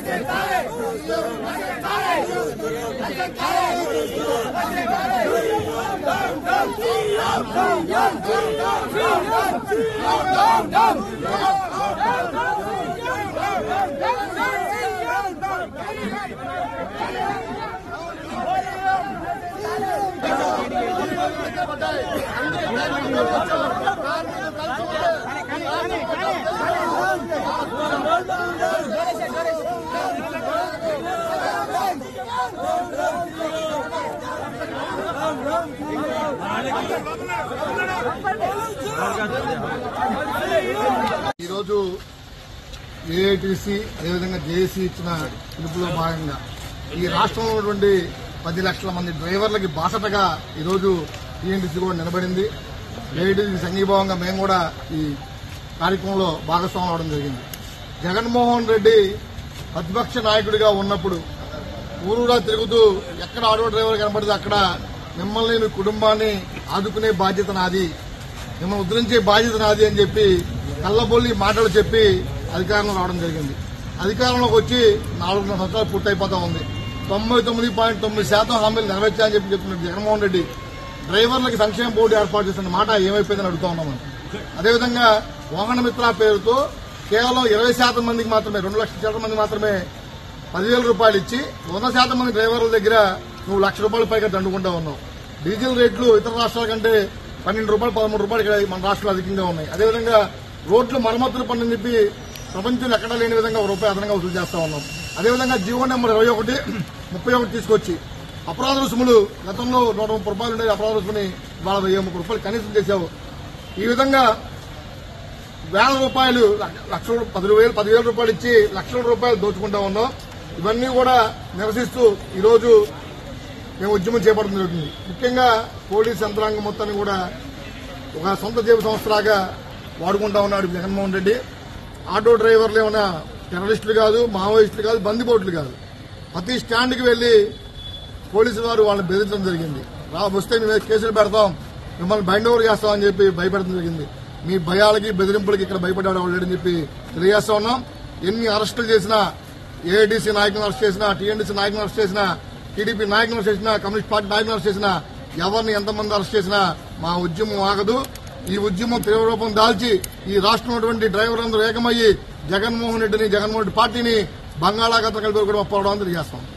ఈరోజు ఏఐటీసీ అదేవిధంగా జేఏసీ ఇచ్చిన పిలుపులో భాగంగా ఈ రాష్ట్రంలో ఉన్నటువంటి పది లక్షల మంది డ్రైవర్లకి బాసటగా ఈరోజు టీఎన్టీసీ కూడా నిలబడింది ఏఐటీసీ సంఘీభావంగా మేము కూడా ఈ కార్యక్రమంలో భాగస్వామ్యం అవడం జరిగింది జగన్మోహన్ రెడ్డి ప్రతిపక్ష నాయకుడిగా ఉన్నప్పుడు ఊరూరా తిరుగుతూ ఎక్కడ ఆటో డ్రైవర్ కనబడితే అక్కడ మిమ్మల్ని మీ కుటుంబాన్ని ఆదుకునే బాధ్యత నాది మిమ్మల్ని ఉద్ధరించే బాధ్యత నాది అని చెప్పి కళ్ళబొల్లి మాటలు చెప్పి అధికారంలో రావడం జరిగింది అధికారంలోకి వచ్చి నాలుగున్నర సంవత్సరాలు పూర్తయిపోతా ఉంది తొంభై తొమ్మిది పాయింట్ తొమ్మిది శాతం హామీలు నెరవేర్చాలని చెప్పి చెప్తున్న జగన్మోహన్ రెడ్డి డ్రైవర్లకి సంక్షేమ బోర్డు ఏర్పాటు చేసిన మాట ఏమైపోయిందని అడుగుతా ఉన్నామని అదేవిధంగా వాహన మిత్ర పేరుతో కేవలం ఇరవై శాతం మందికి మాత్రమే రెండు లక్షల శాతం మంది మాత్రమే పదివేల రూపాయలు ఇచ్చి వంద శాతం మంది డ్రైవర్ల దగ్గర నువ్వు లక్ష రూపాయల పైగా దండుకుంటా ఉన్నావు డీజిల్ రేట్లు ఇతర రాష్ట్రాల కంటే పన్నెండు రూపాయలు పదమూడు రూపాయలు ఇక్కడ మన రాష్ట్రంలో అధికంగా ఉన్నాయి అదేవిధంగా రోడ్లు మరమ్మతులు పనులు చెప్పి ప్రపంచంలో ఎక్కడా లేని విధంగా ఒక రూపాయి అదనంగా వసూలు చేస్తా ఉన్నాం అదేవిధంగా జీవో నెంబర్ ఇరవై ఒకటి ముప్పై ఒకటి తీసుకొచ్చి అపరాధ రుసుములు గతంలో నూట ముప్పై రూపాయలు ఉండేది అపరాధ రుసుముని ఇవాళ వెయ్యి ముప్పై రూపాయలు కనీసం చేశావు ఈ విధంగా వేల రూపాయలు లక్ష పదివేలు పదివేల రూపాయలు ఇచ్చి లక్షల రూపాయలు దోచుకుంటా ఉన్నాం ఇవన్నీ కూడా నిరసిస్తూ ఈరోజు మేము ఉద్యమం చేపట్టడం జరుగుతుంది ముఖ్యంగా పోలీస్ యంత్రాంగం మొత్తాన్ని కూడా ఒక సొంత జీవ సంస్థలాగా వాడుకుంటా ఉన్నాడు జగన్మోహన్ రెడ్డి ఆటో డ్రైవర్లు ఏమైనా టెర్రరిస్టులు కాదు మావోయిస్టులు కాదు బందిపోట్లు కాదు ప్రతి స్టాండ్కి వెళ్లి పోలీసుల వారు వాళ్ళని బెదిరించడం జరిగింది రా వస్తే మేము కేసులు పెడతాం మిమ్మల్ని బైండ్ ఓవర్ చేస్తామని చెప్పి భయపెడడం జరిగింది మీ భయాలకి బెదిరింపులకి ఇక్కడ భయపడ్డాడు వాళ్ళు లేడని చెప్పి తెలియజేస్తా ఉన్నాం ఎన్ని అరెస్టులు చేసినా ఏఐటీసీ నాయకులను అరెస్ట్ చేసినా టీఎన్డీసీ నాయకులను అరెస్ట్ చేసినా టీడీపీ నాయకులను అరెస్ట్ చేసినా కమ్యూనిస్ట్ పార్టీ నాయకులను అరెస్ట్ చేసినా ఎవరిని ఎంతమంది అరెస్ట్ చేసినా మా ఉద్యమం ఆగదు ఈ ఉద్యమం తీవ్ర రూపం దాల్చి ఈ రాష్ట్రంలో ఉన్నటువంటి డ్రైవర్లందరూ ఏకమయ్యి జగన్మోహన్ రెడ్డిని జగన్మోహన్ రెడ్డి పార్టీని బంగాళాఖాతం కలిపి కూడా పోవడం తెలియజేస్తాం